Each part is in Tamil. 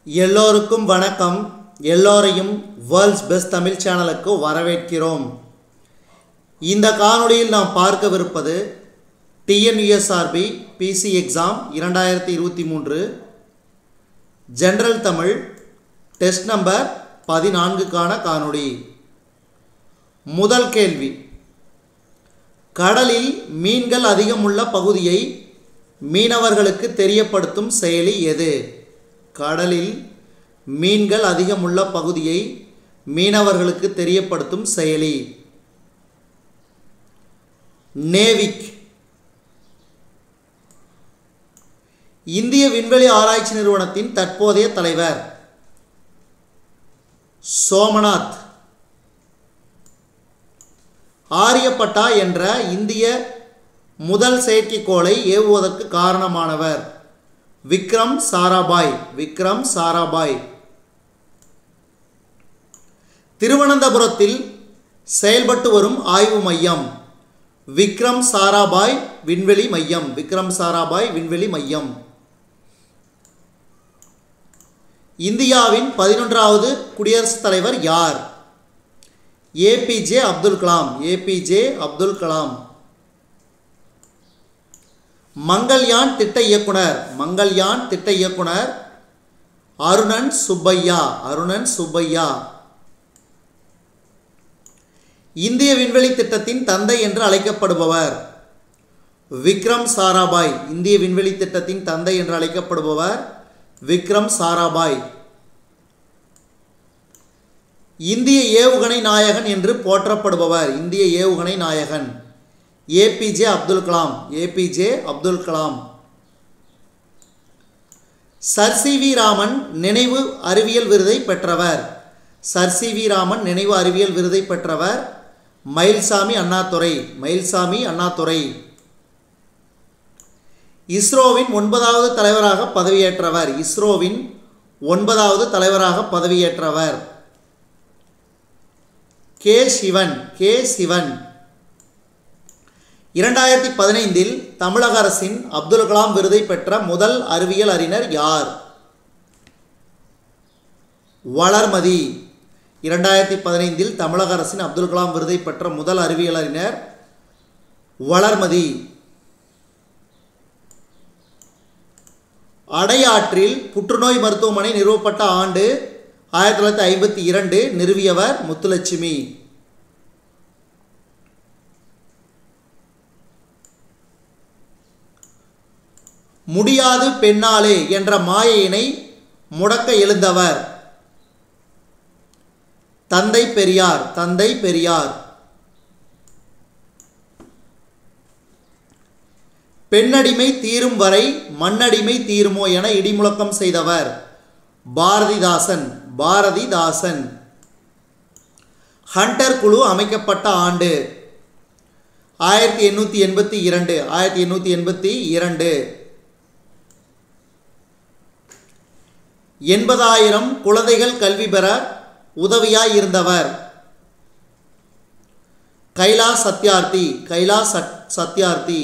எல்லோருக்கும் வணக்கம் எல்லோரையும் வேர்ல்ட்ஸ் பெஸ்ட் தமிழ் சேனலுக்கு வரவேற்கிறோம் இந்த காணொளியில் நாம் பார்க்கவிருப்பது டிஎன்யூஎஸ்ஆர்பி பிசி எக்ஸாம் இரண்டாயிரத்தி இருபத்தி மூன்று ஜெனரல் தமிழ் டெஸ்ட் நம்பர் பதினான்குக்கான காணொளி முதல் கேள்வி கடலில் மீன்கள் அதிகமுள்ள பகுதியை மீனவர்களுக்கு தெரியப்படுத்தும் செயலி எது கடலில் மீன்கள் அதிகமுள்ள பகுதியை மீனவர்களுக்கு தெரியப்படுத்தும் செயலி நேவிக் இந்திய விண்வெளி ஆராய்ச்சி நிறுவனத்தின் தற்போதைய தலைவர் சோமநாத் ஆரியப்பட்டா என்ற இந்திய முதல் செயற்கைக்கோளை ஏவுவதற்கு காரணமானவர் விக்ரம் சாராபாய் விக்ரம் சாராபாய் திருவனந்தபுரத்தில் செயல்பட்டு வரும் ஆய்வு மையம் விக்ரம் சாராபாய் விண்வெளி மையம் விக்ரம் சாராபாய் விண்வெளி மையம் இந்தியாவின் பதினொன்றாவது குடியரசுத் தலைவர் யார் ஏபிஜே அப்துல் கலாம் ஏபிஜே அப்துல் கலாம் மங்கள்யான் திட்ட இயக்குனர் மங்கள்யான் திட்ட இயக்குனர் அருணன் சுப்பையா அருணன் சுப்பையா இந்திய விண்வெளி திட்டத்தின் தந்தை என்று அழைக்கப்படுபவர் விக்ரம் சாராபாய் இந்திய விண்வெளி திட்டத்தின் தந்தை என்று அழைக்கப்படுபவர் விக்ரம் சாராபாய் இந்திய ஏவுகணை நாயகன் என்று போற்றப்படுபவர் இந்திய ஏவுகணை நாயகன் APJ Abdul Kalam APJ Abdul Kalam sir C V Raman நினைவு அறிவியல் விருதை பெற்றவர் சர் சி வி ராமன் நினைவு அறிவியல் விருதை பெற்றவர் மயில்சாமி அண்ணாதுரை மயில்சாமி அண்ணாதுரை இஸ்ரோவின் ஒன்பதாவது தலைவராக பதவியேற்றவர் இஸ்ரோவின் ஒன்பதாவது தலைவராக பதவியேற்றவர் கே சிவன் கே சிவன் இரண்டாயிரத்தி பதினைந்தில் தமிழக அரசின் அப்துல் கலாம் விருதை பெற்ற முதல் அறிவியல் அறிஞர் யார் வளர்மதி இரண்டாயிரத்தி பதினைந்தில் தமிழக அரசின் அப்துல் கலாம் விருதை பெற்ற முதல் அறிவியல் அறிஞர் வளர்மதி அடையாற்றில் புற்றுநோய் மருத்துவமனை நிறுவப்பட்ட ஆண்டு ஆயிரத்தி தொள்ளாயிரத்தி ஐம்பத்தி இரண்டு நிறுவியவர் முத்துலட்சுமி முடியாது பெண்ணாலே என்ற மாயையினை முடக்க எழுந்தவர் தந்தை பெரியார் தந்தை பெரியார் பெண்ணடிமை தீரும் வரை மண்ணடிமை தீருமோ என இடிமுழக்கம் செய்தவர் பாரதிதாசன் பாரதிதாசன் ஹண்டர் குழு அமைக்கப்பட்ட ஆண்டு ஆயிரத்தி எண்ணூற்றி எண்பத்தி இரண்டு ஆயிரத்தி எண்ணூற்றி எண்பத்தி இரண்டு எண்பதாயிரம் குழந்தைகள் கல்வி பெற உதவியாய் இருந்தவர் கைலாஸ் சத்யார்த்தி கைலாஸ் சத் சத்யார்த்தி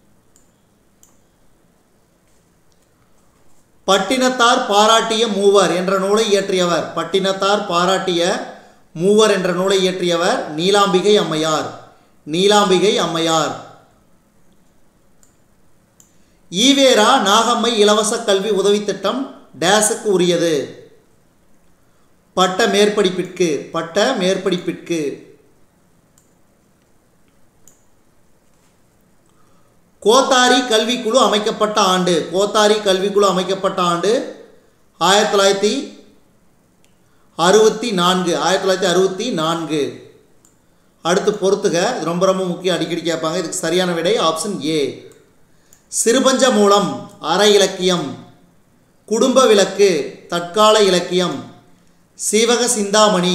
பட்டினத்தார் பாராட்டிய மூவர் என்ற நூலை இயற்றியவர் பட்டினத்தார் பாராட்டிய மூவர் என்ற நூலை இயற்றியவர் நீலாம்பிகை அம்மையார் நீலாம்பிகை அம்மையார் ஈவேரா நாகம்மை இலவச கல்வி உதவி திட்டம் டேஸுக்கு உரியது பட்ட மேற்படிப்பிற்கு பட்ட மேற்படிப்பிற்கு கோத்தாரி கல்விக்குழு அமைக்கப்பட்ட ஆண்டு கோத்தாரி கல்விக்குழு அமைக்கப்பட்ட ஆண்டு ஆயிரத்தி தொள்ளாயிரத்தி அறுபத்தி நான்கு ஆயிரத்தி தொள்ளாயிரத்தி அறுபத்தி நான்கு அடுத்து பொறுத்துக இது ரொம்ப ரொம்ப முக்கியம் அடிக்கடி கேட்பாங்க இதுக்கு சரியான விடை ஆப்ஷன் ஏ சிறுபஞ்ச மூலம் அற இலக்கியம் குடும்ப விளக்கு தற்கால இலக்கியம் சீவக சிந்தாமணி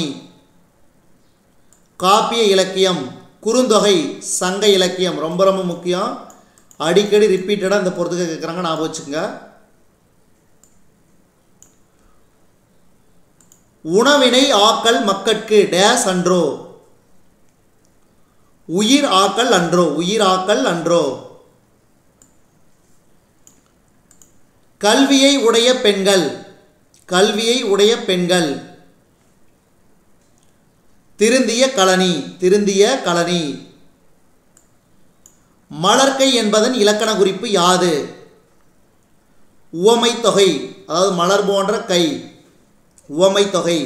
காப்பிய இலக்கியம் குறுந்தொகை சங்க இலக்கியம் ரொம்ப ரொம்ப முக்கியம் அடிக்கடி ரிப்பீட்டடாக இந்த பொறுத்துக்க கேட்குறாங்க ஞாபகம் வச்சுக்கோங்க உணவினை ஆக்கல் மக்கட்கு டேஸ் அன்றோ உயிர் ஆக்கல் அன்றோ உயிர் ஆக்கல் அன்றோ கல்வியை உடைய பெண்கள் கல்வியை உடைய பெண்கள் திருந்திய கழனி திருந்திய கழனி மலர்க்கை என்பதன் இலக்கண குறிப்பு யாது உவமை தொகை அதாவது மலர் போன்ற கை உவமை தொகை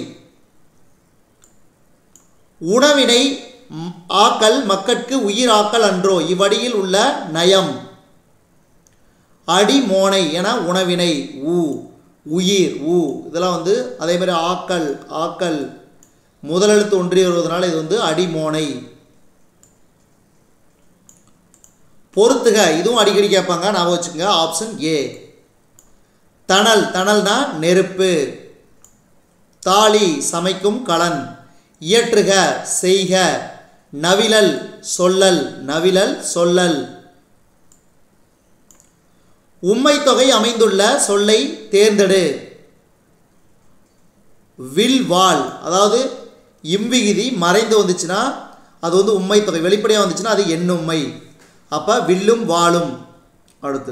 உணவினை ம், ஆக்கல் மக்கட்கு உயிர் ஆக்கல் அன்றோ இவ்வடியில் உள்ள நயம் அடிமோனை என உணவினை ஊ உயிர் ஊ இதெல்லாம் வந்து அதே மாதிரி ஆக்கல் ஆக்கல் முதலெழுத்து ஒன்றி வருவதனால இது வந்து அடிமோனை பொறுத்துக இதுவும் அடிக்கடி கேட்பாங்க ஞாபகம் வச்சுக்கோங்க ஆப்ஷன் ஏ தணல் தணல்னா நெருப்பு தாலி சமைக்கும் கலன் இயற்றுக செய்க நவிலல் சொல்லல் நவிலல் சொல்லல் உம்மை தொகை அமைந்துள்ள சொல்லை தேர்ந்தெடு வில் வாள் அதாவது இம்விகுதி மறைந்து வந்துச்சுன்னா அது வந்து உண்மை தொகை வெளிப்படையாக வந்துச்சுன்னா அது எண்ணும்மை அப்போ வில்லும் வாளும் அடுத்து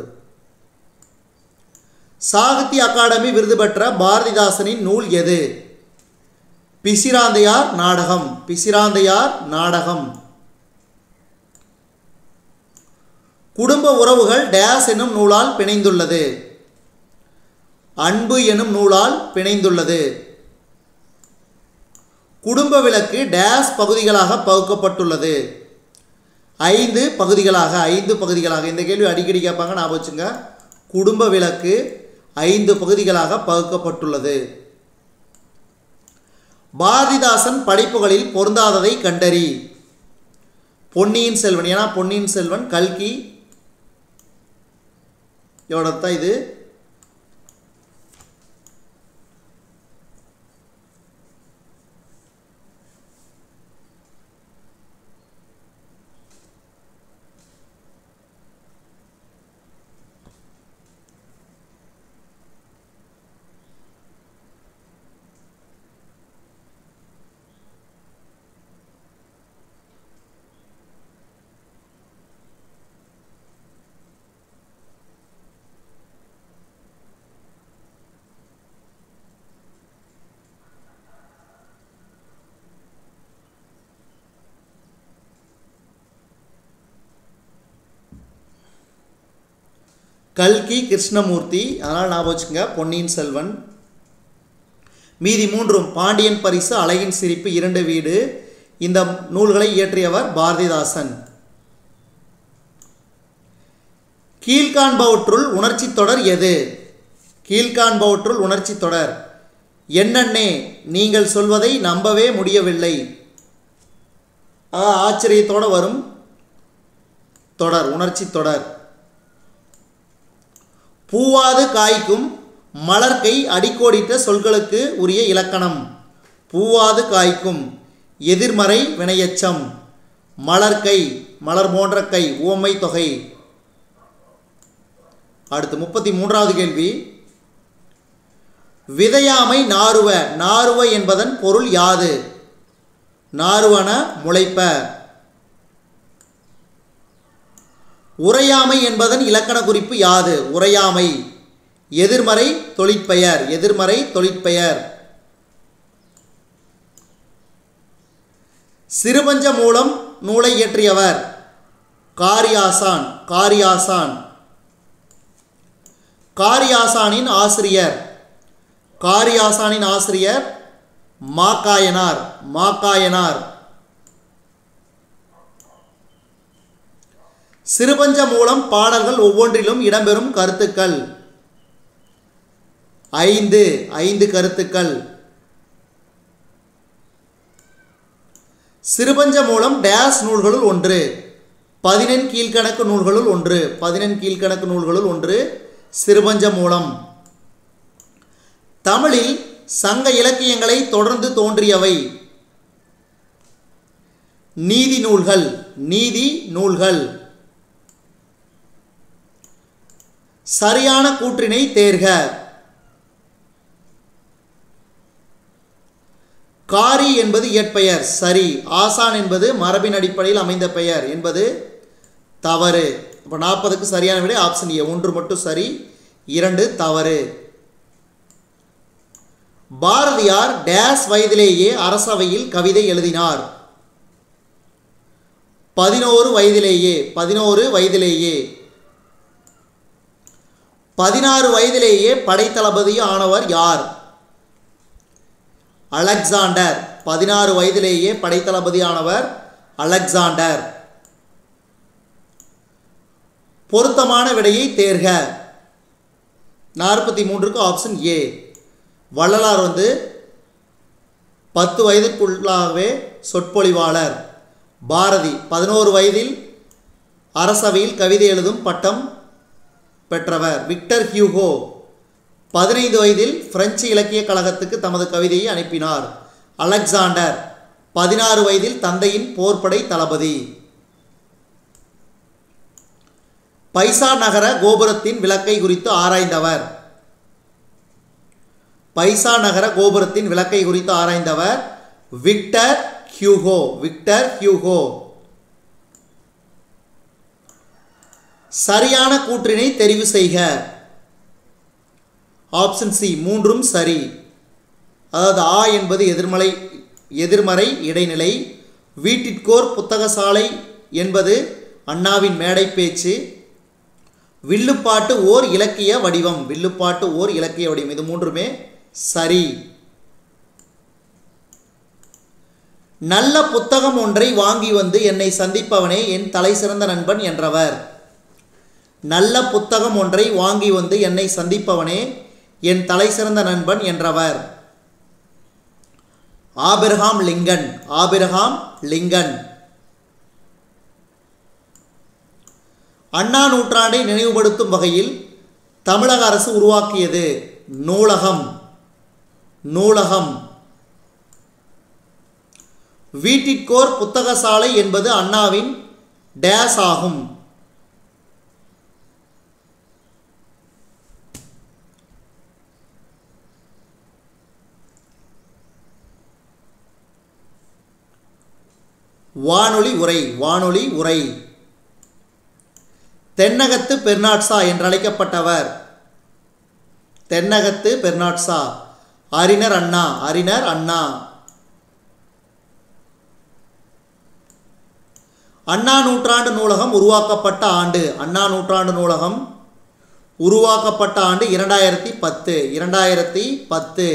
சாகித்ய அகாடமி விருது பெற்ற பாரதிதாசனின் நூல் எது பிசிராந்தையார் நாடகம் பிசிராந்தையார் நாடகம் குடும்ப உறவுகள் டேஸ் என்னும் நூலால் பிணைந்துள்ளது அன்பு எனும் நூலால் பிணைந்துள்ளது குடும்ப விளக்கு டேஸ் பகுதிகளாக பகுக்கப்பட்டுள்ளது ஐந்து பகுதிகளாக ஐந்து பகுதிகளாக இந்த கேள்வி அடிக்கடி கேட்பாங்க ஞாபகம் வச்சுங்க குடும்ப விளக்கு ஐந்து பகுதிகளாக பகுக்கப்பட்டுள்ளது பாரதிதாசன் படைப்புகளில் பொருந்தாததை கண்டறி பொன்னியின் செல்வன் ஏன்னா பொன்னியின் செல்வன் கல்கி எவ்வளோ தான் இது கல்கி கிருஷ்ணமூர்த்தி அதனால் ஞாபகம் வச்சுக்கோங்க பொன்னியின் செல்வன் மீதி மூன்றும் பாண்டியன் பரிசு அழகின் சிரிப்பு இரண்டு வீடு இந்த நூல்களை இயற்றியவர் பாரதிதாசன் கீழ்காண்பவற்றுள் உணர்ச்சி தொடர் எது கீழ்காண்பவற்றுள் உணர்ச்சி தொடர் என்னன்னே நீங்கள் சொல்வதை நம்பவே முடியவில்லை ஆ, ஆச்சரியத்தோட வரும் தொடர் உணர்ச்சி தொடர் பூவாது காய்க்கும் மலர்க்கை அடிக்கோடிட்ட சொற்களுக்கு உரிய இலக்கணம் பூவாது காய்க்கும் எதிர்மறை வினையச்சம் மலர்க்கை மலர் போன்ற கை உவமை தொகை அடுத்து முப்பத்தி மூன்றாவது கேள்வி விதையாமை நாறுவ நாறுவ என்பதன் பொருள் யாது நாறுவன முளைப்ப உரையாமை என்பதன் இலக்கண குறிப்பு யாது உரையாமை எதிர்மறை தொழிற்பெயர் எதிர்மறை தொழிற்பெயர் சிறுபஞ்ச மூலம் நூலை இயற்றியவர் காரியாசான் காரியாசான் காரியாசானின் ஆசிரியர் காரியாசானின் ஆசிரியர் மாக்காயனார் மாக்காயனார் சிறுபஞ்ச மூலம் பாடல்கள் ஒவ்வொன்றிலும் இடம்பெறும் கருத்துக்கள் ஐந்து ஐந்து கருத்துக்கள் சிறுபஞ்ச மூலம் டேஸ் நூல்களுள் ஒன்று பதினெண் கீழ்கணக்கு நூல்களுள் ஒன்று பதினெண் கீழ்கணக்கு நூல்களுள் ஒன்று சிறுபஞ்ச மூலம் தமிழில் சங்க இலக்கியங்களை தொடர்ந்து தோன்றியவை நீதி நூல்கள் நீதி நூல்கள் சரியான கூற்றினை தேர்க காரி என்பது இயற்பெயர் சரி ஆசான் என்பது மரபின் அடிப்படையில் அமைந்த பெயர் என்பது தவறு இப்போ நாற்பதுக்கு சரியான விடை ஆப்ஷன் ஏ ஒன்று மட்டும் சரி இரண்டு தவறு பாரதியார் டேஸ் வயதிலேயே அரசவையில் கவிதை எழுதினார் பதினோரு வயதிலேயே பதினோரு வயதிலேயே பதினாறு வயதிலேயே படைத்தளபதி ஆனவர் யார் அலெக்சாண்டர் பதினாறு வயதிலேயே படைத்தளபதி ஆனவர் அலெக்சாண்டர் பொருத்தமான விடையை தேர்க நாற்பத்தி மூன்றுக்கு ஆப்ஷன் ஏ வள்ளலார் வந்து பத்து வயதுக்குள்ளாகவே சொற்பொழிவாளர் பாரதி பதினோரு வயதில் அரசவையில் கவிதை எழுதும் பட்டம் பெற்றவர் விக்டர் ஹியூகோ பதினைந்து வயதில் பிரெஞ்சு இலக்கிய கழகத்துக்கு தமது கவிதையை அனுப்பினார் அலெக்சாண்டர் பதினாறு வயதில் தந்தையின் போர்ப்படை தளபதி பைசா நகர கோபுரத்தின் விளக்கை குறித்து ஆராய்ந்தவர் பைசா நகர கோபுரத்தின் விளக்கை குறித்து ஆராய்ந்தவர் விக்டர் ஹியூகோ விக்டர் ஹியூகோ சரியான கூற்றினை தெரிவு செய்க ஆப்ஷன் சி மூன்றும் சரி அதாவது ஆ என்பது எதிர்மலை எதிர்மறை இடைநிலை வீட்டிற்கோர் புத்தகசாலை என்பது அண்ணாவின் மேடை பேச்சு வில்லுப்பாட்டு ஓர் இலக்கிய வடிவம் வில்லுப்பாட்டு ஓர் இலக்கிய வடிவம் இது மூன்றுமே சரி நல்ல புத்தகம் ஒன்றை வாங்கி வந்து என்னை சந்திப்பவனே என் தலை சிறந்த நண்பன் என்றவர் நல்ல புத்தகம் ஒன்றை வாங்கி வந்து என்னை சந்திப்பவனே என் தலை சிறந்த நண்பன் என்றவர் Abraham Lincoln Abraham Lincoln Anna நூற்றாண்டை நினைவுபடுத்தும் வகையில் தமிழக அரசு உருவாக்கியது நூலகம் நூலகம் வீட்டிற்கோர் புத்தகசாலை என்பது அண்ணாவின் டேஸ் ஆகும் வானொலி உரை வானொலி உரை தென்னகத்து பெர்னாட்சா என்றழைக்கப்பட்டவர் தென்னகத்து பெர்னாட்சா அறிஞர் அண்ணா அறிஞர் அண்ணா அண்ணா நூற்றாண்டு நூலகம் உருவாக்கப்பட்ட ஆண்டு அண்ணா நூற்றாண்டு நூலகம் உருவாக்கப்பட்ட ஆண்டு இரண்டாயிரத்தி பத்து இரண்டாயிரத்தி பத்து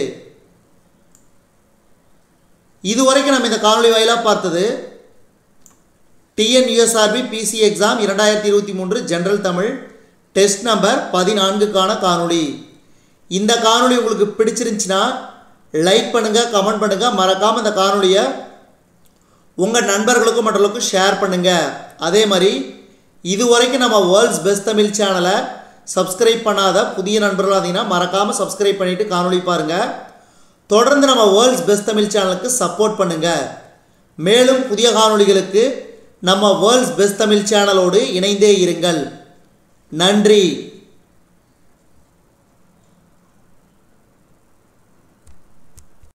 இதுவரைக்கும் நம்ம இந்த காணொலி வாயிலாக பார்த்தது டிஎன்யூஎஸ்ஆர்பி பிசி எக்ஸாம் இரண்டாயிரத்தி இருபத்தி மூன்று ஜென்ரல் தமிழ் டெஸ்ட் நம்பர் பதினான்குக்கான காணொளி இந்த காணொளி உங்களுக்கு பிடிச்சிருந்துச்சுன்னா லைக் பண்ணுங்கள் கமெண்ட் பண்ணுங்கள் மறக்காமல் இந்த காணொளியை உங்கள் நண்பர்களுக்கும் மற்றவர்களுக்கும் ஷேர் பண்ணுங்கள் அதே மாதிரி இது வரைக்கும் நம்ம வேர்ல்ட்ஸ் பெஸ்ட் தமிழ் சேனலை சப்ஸ்கிரைப் பண்ணாத புதிய நண்பர்களாக இருந்தீங்கன்னா மறக்காமல் சப்ஸ்கிரைப் பண்ணிவிட்டு காணொளி பாருங்கள் தொடர்ந்து நம்ம வேர்ல்ட்ஸ் பெஸ்ட் தமிழ் சேனலுக்கு சப்போர்ட் பண்ணுங்கள் மேலும் புதிய காணொளிகளுக்கு நம்ம வேர்ல்ட்ஸ் பெஸ்ட் தமிழ் சேனலோடு இணைந்தே இருங்கள் நன்றி